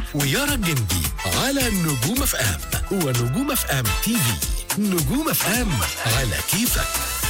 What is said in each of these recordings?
الفقي ويارا الجندي على نجوم اف ام ونجوم اف ام تي في نجوم اف ام على كيفك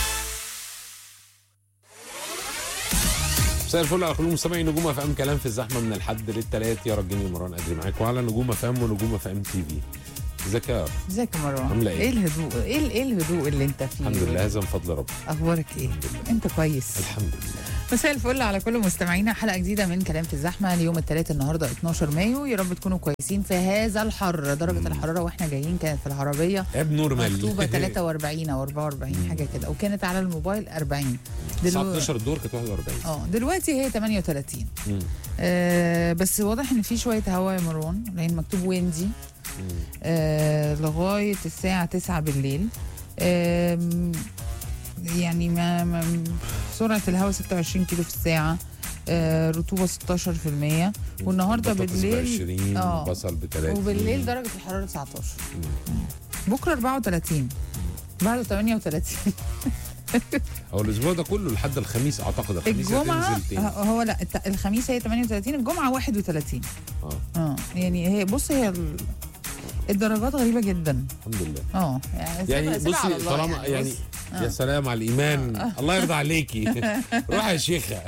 مساء الفل على كل مستمعي نجوم اف ام كلام في الزحمه من الحد للثلاث يا رجلي مروان ادري معاكم على نجوم اف ام ونجوم اف ام تي في ازيك يا يارا؟ ازيك يا مروان عاملة إيه؟ ايه الهدوء ايه ال- ايه الهدوء اللي انت فيه الحمد لله هذا من فضل ربي اخبارك ايه انت كويس الحمد لله مساء الفل على كل مستمعينا حلقه جديده من كلام في الزحمه اليوم الثلاث النهارده 12 مايو يا رب تكونوا كويسين في هذا الحر درجه الحراره واحنا جايين كانت في العربيه اب نورمال مكتوبه 43 او 44 حاجه كده وكانت على الموبايل 40 الساعه دلو... 12 الدور كانت 41 اه دلوقتي هي 38 مم. آه بس واضح ان في شويه هواء يا مروان لان مكتوب ويندي آه لغايه الساعه 9 بالليل آم، يعني ما, ما سرعه الهواء 26 كيلو في الساعه آه رطوبه 16% والنهارده بطاطس ب بالليل 20 آه. بصل ب 30 وبالليل درجه الحراره 19 بكره 34 بعده 38 هو الاسبوع ده كله لحد الخميس اعتقد الخميس الجمعه هتنزل تاني ه- هو لا الت- الخميس هي 38 الجمعه 31 اه اه يعني هي بص هي ال- الدرجات غريبه جدا الحمد لله اه يعني يعني سيبها- سيبها على بصي الله طالما يعني بص. يا سلام على الايمان الله يرضى عليكي روح يا شيخه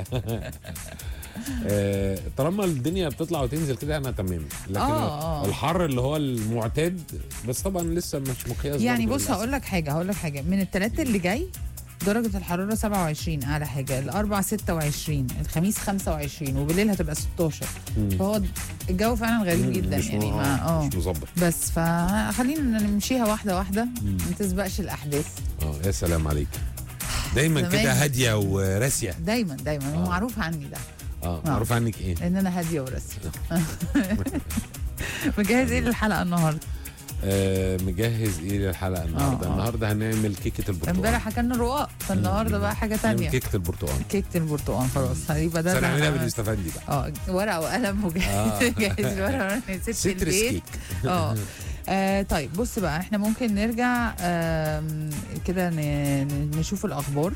آه، طالما الدنيا بتطلع وتنزل كده انا تمام لكن آه، آه. الحر اللي هو المعتاد بس طبعا لسه مش مقياس يعني برضه بص للأسف. هقول لك حاجه هقول لك حاجه من الثلاث اللي جاي درجة الحرارة 27 أعلى حاجة، الأربع 26 الخميس 25 وبالليل هتبقى 16 مم. فهو الجو فعلا غريب مم، جدا مش يعني م- ما اه مش مظبط بس فخلينا نمشيها واحدة واحدة مم. ما تسبقش الأحداث اه يا سلام عليك دايما زمان. كده هاديه وراسيه دايما دايما آه. معروف عني ده اه آه. معروف عنك ايه ان انا هاديه وراسيه مجهز ايه للحلقه النهارده آه مجهز ايه للحلقه النهارده آه. النهارده هنعمل كيكه البرتقال امبارح اكلنا رقاق فالنهارده بقى حاجه نعمل تانية كيكه البرتقال كيكه البرتقال خلاص هيبقى ده بس هنعملها بقى- بالاستفندي بقى اه ورقه وقلم وجاهز آه. جاهز الورقه ست سترس البيت كيك اه آه، طيب بص بقى احنا ممكن نرجع آم، كده ن- ن- نشوف الاخبار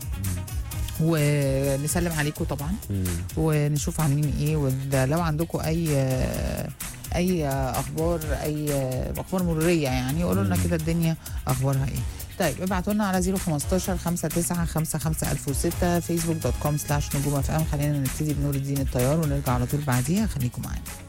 ونسلم عليكم طبعا مم. ونشوف عاملين ايه ولو عندكم اي اي اخبار اي اخبار مروريه يعني قولوا لنا مم. كده الدنيا اخبارها ايه طيب ابعتوا لنا على 015 59 55 1006 فيسبوك دوت كوم سلاش نجوم اف ام خلينا نبتدي بنور الدين الطيار ونرجع على طول بعديها خليكم معانا